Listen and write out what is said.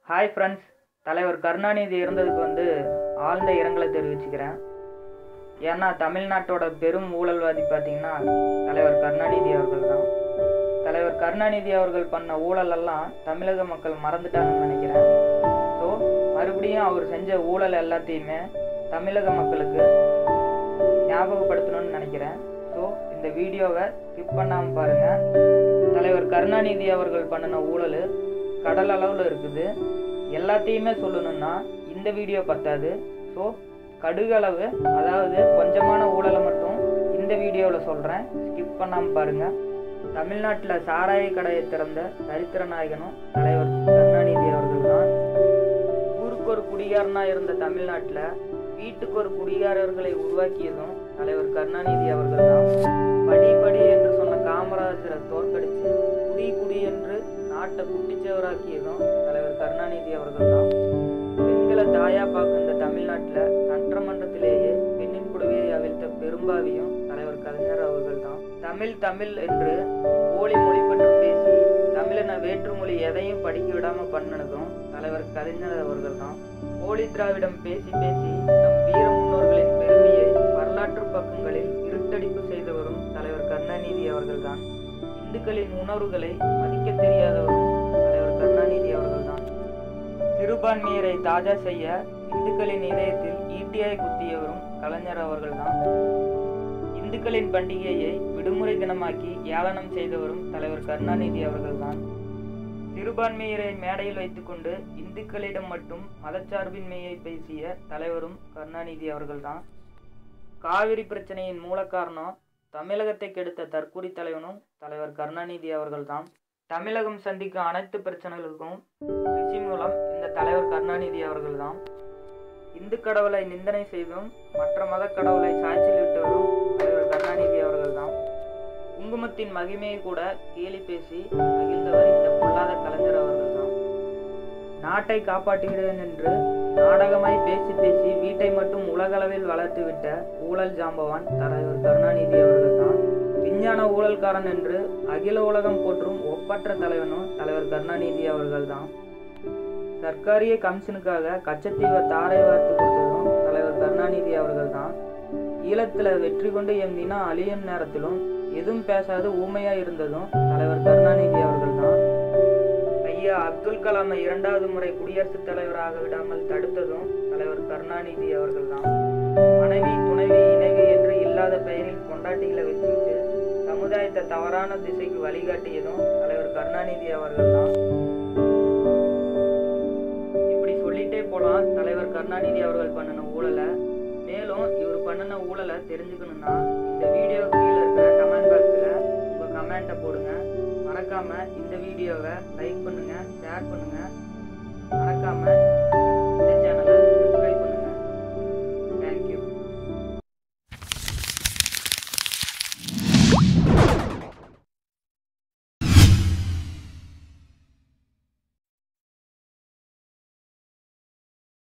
hi friends தலைவர் கருணாநிதி இறந்ததுக்கு வந்து ஆழ்ந்த இரங்கலை தெரிவிச்சுக்கிறேன் ஏன்னா தமிழ்நாட்டோட பெரும் ஊழல்வாதி பார்த்தீங்கன்னா தலைவர் கருணாநிதி அவர்கள் தான் தலைவர் கருணாநிதி அவர்கள் பண்ண ஊழலெல்லாம் தமிழக மக்கள் மறந்துட்டாங்கன்னு நினைக்கிறேன் ஸோ மறுபடியும் அவர் செஞ்ச ஊழல் எல்லாத்தையுமே தமிழக மக்களுக்கு ஞாபகப்படுத்தணும்னு நினைக்கிறேன் ஸோ இந்த வீடியோவை ஸ்கிப் பண்ணாமல் பாருங்கள் தலைவர் கருணாநிதி அவர்கள் பண்ணின ஊழல் கடல் அளவில் இருக்குது எல்லாத்தையுமே சொல்லணும்னா இந்த வீடியோ பத்தாது ஸோ கடுகளவு அதாவது கொஞ்சமான ஊழலை மட்டும் இந்த வீடியோவில் சொல்கிறேன் ஸ்கிப் பண்ணாமல் பாருங்கள் தமிழ்நாட்டில் சாராய கடையை திறந்த சரித்திர நாயகனும் தலைவர் கருணாநிதி அவர்கள் தான் ஊருக்கு ஒரு குடிகாரனாக இருந்த தமிழ்நாட்டில் வீட்டுக்கு ஒரு குடிகாரர்களை உருவாக்கியதும் தலைவர் கருணாநிதி அவர்கள் தான் படி படி என்று சொன்ன காமராஜரை தோற்கடித்து குடி குடி என்று நாட்டை குட்டிச்சவராக்கியதும் தலைவர் கருணாநிதி அவர்கள் தான் பெண்களை தாயா பார்க்கும் இந்த தமிழ்நாட்டில் சட்டமன்றத்திலேயே பெண்ணின் குடுவையை அவிழ்த்த பெரும்பாவியும் தலைவர் கலைஞர் அவர்கள் தான் தமிழ் தமிழ் என்று போலி மொழி பற்றி பேசி தமிழன வேற்றுமொழி எதையும் படிக்க விடாம பண்ணினதும் தலைவர் கலைஞர் அவர்கள் தான் போலி திராவிடம் பேசி பேசி நம் வீர முன்னோர்களின் பெருமையை வரலாற்று பக்கங்களில் இருட்டடிப்பு செய்தவரும் தலைவர் கருணாநிதி அவர்கள்தான் இந்துக்களின் உணர்வுகளை மதிக்க தெரியாதவரும் தலைவர் கருணாநிதி அவர்கள்தான் சிறுபான்மையரை தாஜா செய்ய இந்துக்களின் இதயத்தில் ஈட்டியாய் குத்தியவரும் கலைஞர் அவர்கள்தான் இந்துக்களின் பண்டிகையை விடுமுறை தினமாக்கி ஏளனம் செய்தவரும் தலைவர் கருணாநிதி அவர்கள்தான் சிறுபான்மையரை மேடையில் வைத்துக்கொண்டு இந்துக்களிடம் மட்டும் மதச்சார்பின்மையை பேசிய தலைவரும் கருணாநிதி அவர்கள்தான் காவிரி பிரச்சனையின் மூல காரணம் தமிழகத்தை கெடுத்த தற்கூரி தலைவனும் தலைவர் கருணாநிதி அவர்கள்தான் தமிழகம் சந்திக்கும் அனைத்து பிரச்சனைகளுக்கும் ரிஷி மூலம் இந்த தலைவர் கருணாநிதி அவர்கள்தான் இந்து கடவுளை நிந்தனை செய்தும் மற்ற மத கடவுளை சாய்ச்சில் விட்டவரும் தலைவர் கருணாநிதி அவர்கள்தான் குங்குமத்தின் மகிமையை கூட கேலி பேசி மகிழ்ந்தவர் இந்த பொல்லாத கலைஞர் அவர்கள்தான் நாட்டை காப்பாற்றுகிறேன் என்று நாடகமாய் பேசி பேசி வீட்டை மட்டும் உலகளவில் வளர்த்துவிட்ட ஊழல் ஜாம்பவான் தலைவர் கருணாநிதி அவர்கள்தான் விஞ்ஞான ஊழல்காரன் என்று அகில உலகம் போற்றும் ஒப்பற்ற தலைவனும் தலைவர் கருணாநிதி அவர்கள்தான் சர்க்காரிய கமிஷனுக்காக கச்சத்தீவை தாரை வார்த்து கொடுத்ததும் தலைவர் கருணாநிதி அவர்கள்தான் ஈழத்துல வெற்றி கொண்டு எம் தினம் அழியும் நேரத்திலும் எதுவும் பேசாது ஊமையா இருந்ததும் தலைவர் கருணாநிதி அவர்கள்தான் ஐயா அப்துல் கலாமை இரண்டாவது முறை குடியரசுத் தலைவராக விடாமல் தடுத்ததும் தலைவர் கருணாநிதி அவர்கள்தான் மனைவி துணைவி இணைவி என்று இல்லாத பெயரில் கொண்டாட்டிகளை வச்சுக்கிட்டு சமுதாயத்தை தவறான திசைக்கு வழிகாட்டியதும் தலைவர் கருணாநிதி அவர்கள்தான் இப்படி சொல்லிட்டே போலாம் தலைவர் கருணாநிதி அவர்கள் பண்ணின ஊழலை மேலும் இவர் பண்ணின ஊழலை தெரிஞ்சுக்கணும்னா இந்த வீடியோ கீழே இருக்கிற கமெண்ட் பாக்ஸில் உங்கள் கமெண்ட்டை போடுங்க மறக்காம இந்த வீடியோவை லைக் பண்ணுங்க ஷேர் பண்ணுங்க மறக்காம